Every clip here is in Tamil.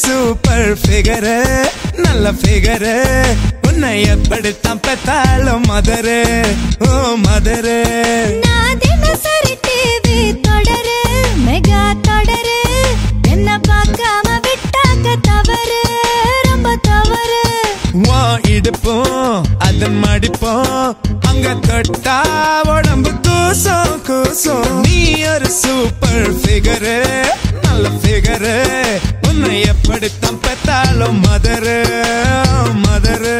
சூப்பர் ஃபிகரு நல்ல ஃபிகரு உன்னை எப்படித்தான் பெத்தாலும் மதரு ஓ மதரு நான் தினசரி டிவி தொடரு மெகா தொடரு என்ன பார்க்காம விட்டாக்க தவறு ரொம்ப தவறு வா இடுப்போம் அதன் மடிப்போம் அங்க தொட்டா உடம்பு கூசும் கூசும் நீ ஒரு சூப்பர் ஃபிகரு நல்ல ஃபிகரு உன்னை எப்படித்தான் பெத்தாலும் மதரு மதரு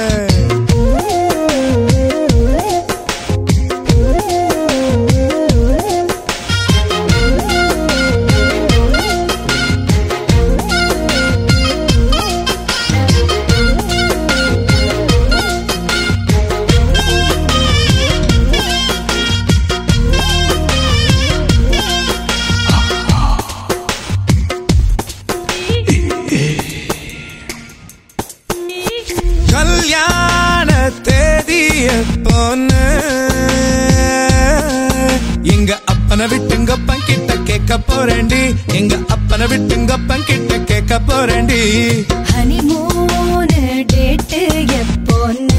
கல்யாண தேதிய பொண்ணு எங்க அப்பனை விட்டுங்கப்பன் கிட்ட கேட்க போறேன்டி எங்க அப்பனை விட்டுங்கப்பன் கிட்ட கேட்க போறேன்டி ஹனிமூனு டேட்டு எப்போன்னு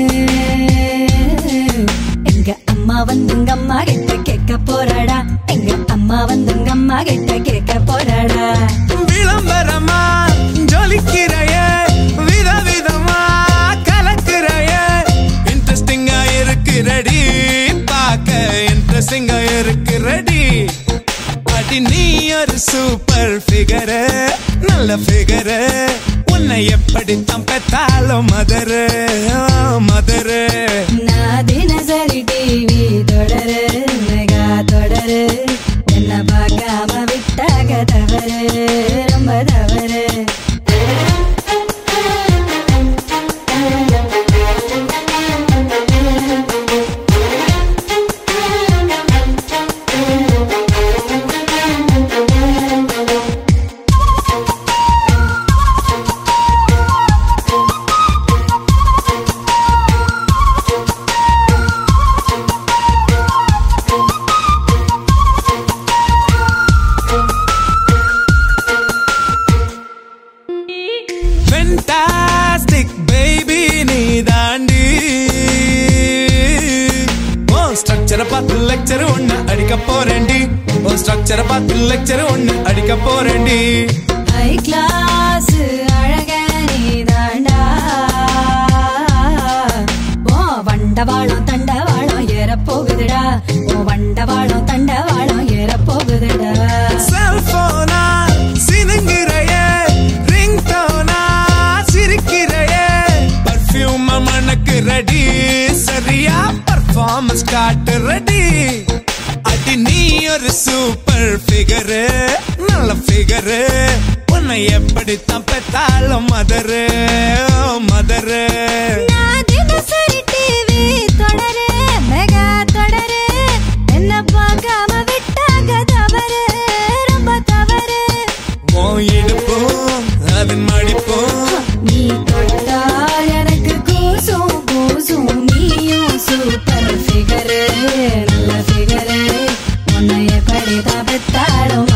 எங்க அம்மா வந்துங்க அம்மா கிட்ட கேட்க போறாடா எங்க அம்மா வந்துங்க அம்மா கிட்ட கேட்க போறாடா விளம்பரமா ஜொலிக்கிறைய விதவிதமா கலக்குறைய இன்ட்ரெஸ்டிங்கா இருக்கிறடி பார்க்க இன்ட்ரெஸ்டிங்கா இருக்கிறடி அடி நீ ஒரு சூப்பர் ஃபிகரு நல்ல ஃபிகரு உன்னை எப்படி பெத்தாலும் மதரு மதரு நான் தினசரி டிவி தொடரு மெகா தொடரு என்ன பார்க்காம விட்டாக தவறு ரொம்ப தவறு ஃபென்டாஸ்டிக் பேபி நீ தாண்டி ஓ ஸ்ட்ரக்சரை பார்த்து லெக்சர் ஒன்னு அடிக்க போறேன்டி ஓ ஸ்ட்ரக்சரை பார்த்து லெக்சர் ஒன்னு அடிக்க போறேன்டி ஹை கிளாஸ் அழக நீதாண்டா ஓ வண்டவாளம் தண்டவாளம் ஏற போகுதுடா ஓ வண்டவாளம் தண்டவாளம் ஏற போகுதுடா செல்போனா சினுங்குறைய ரிங் டோனா சிரிக்கிறைய பர்ஃபியூம் மணக்கு ரெடி சரியா பர்ஃபார்மன்ஸ் காட்டு ரெடி அடி நீ ஒரு சூப்பர் ஃபிகரு நல்ல ஃபிகரு உன்னை எப்படித்தான் பெத்தாலும் மதரு மதரு நான் தினசரி டிவி தொடரு மெகா தொடரு என்ன பார்க்காம விட்டாக தவறு ரொம்ப தவறு ஓ இடுப்போம் அதன் மடிப்போம் நீ தொட்டால் எனக்கு கூசும் கூசும் நீயும் சூப்பர் ஃபிகரு நல்ல ஃபிகரு உன்னை எப்படி தவிர்த்தாலும்